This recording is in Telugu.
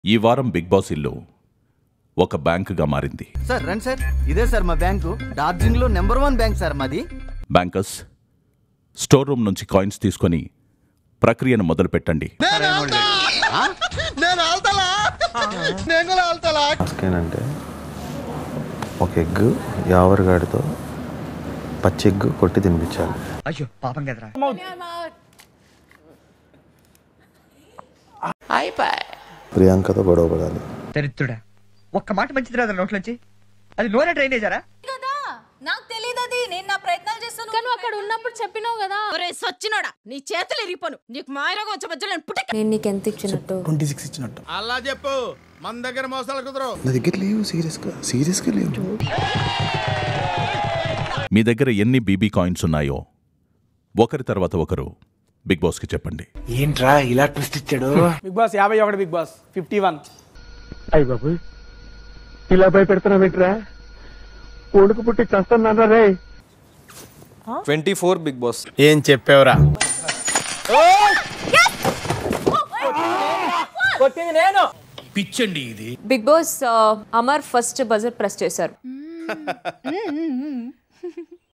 ఈ వారం బిగ్ బాస్ ఇల్లు ఒక బ్యాంకుగా మారింది సార్ రండి సార్ ఇదే సార్ మా బ్యాంకు డార్జిలింగ్ లో నెంబర్ వన్ బ్యాంక్ సార్ మాది బ్యాంకర్స్ స్టోర్ రూమ్ నుంచి కాయిన్స్ తీసుకొని ప్రక్రియను మొదలు పెట్టండి టాస్క్ ఏంటంటే ఒక ఎగ్ యావరగాడితో పచ్చి ఎగ్ కొట్టి తినిపించాలి అయ్యో పాపం కదరా ప్రియాంకతో గొడవ పడాలి దరిద్రుడా ఒక్క మాట మంచిది రాదు నోట్లోంచి అది నూనె డ్రైనేజారా కదా నాకు తెలియదు అది నేను నా ప్రయత్నాలు చేస్తాను కానీ అక్కడ ఉన్నప్పుడు చెప్పినావు కదా ఒరే సచ్చినోడా నీ చేతులు ఇరిగిపోను నీకు మాయరోగం వచ్చే మధ్యలో నేను పుట్ట నేను నీకు ఎంత ఇచ్చినట్టు ట్వంటీ సిక్స్ ఇచ్చినట్టు అలా చెప్పు మన దగ్గర మోసాలు కుదరవు నా దగ్గర లేవు సీరియస్గా సీరియస్గా లేవు మీ దగ్గర ఎన్ని బీబీ కాయిన్స్ ఉన్నాయో ఒకరి తర్వాత ఒకరు బిగ్ బాస్కి చెప్పండి ఏంట్రా ఇలా ట్విస్ట్ ఇచ్చాడు బిగ్ బాస్ యాభై ఒకటి బిగ్ బాస్ ఫిఫ్టీ వన్ అయ్యి బాబు ఇలా భయపెడుతున్నావేంట్రా కొడుకు పుట్టి చస్తున్నారా రే ట్వంటీ ఫోర్ బిగ్ బాస్ ఏం చెప్పావురా పిచ్చండి ఇది Bigg Boss Amar first buzzer press చేశారు